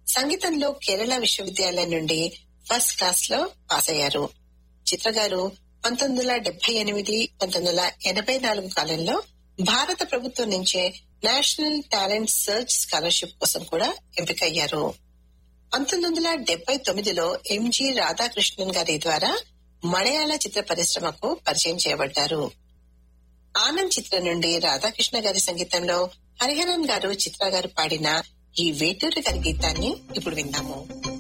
సంగీతంలో కేరళ విశ్వవిద్యాలయం నుండి ఫస్ట్ క్లాస్ లో పాస్ అయ్యారు చిత్ర గారు పంతొమ్మిది వందల డెబ్బై ఎనిమిది పంతొమ్మిది వందల ఎనభై నాలుగు కాలంలో భారత ప్రభుత్వం నుంచే నేషనల్ టాలెంట్ సర్చ్ స్కాలర్షిప్ కోసం కూడా ఎంపికయ్యారు పంతొమ్మిది వందల డెబ్బై తొమ్మిదిలో ఎంజి రాధాకృష్ణన్ గారి ద్వారా మలయాళ చిత్ర పరిశ్రమకు పరిచయం చేయబడ్డారు ఆనంద్ చిత్రం నుండి రాధాకృష్ణ గారి సంగీతంలో హరిహరన్ గారు చిత్ర గారు పాడిన ఈ వేటూరి గారి గీతాన్ని ఇప్పుడు విందాము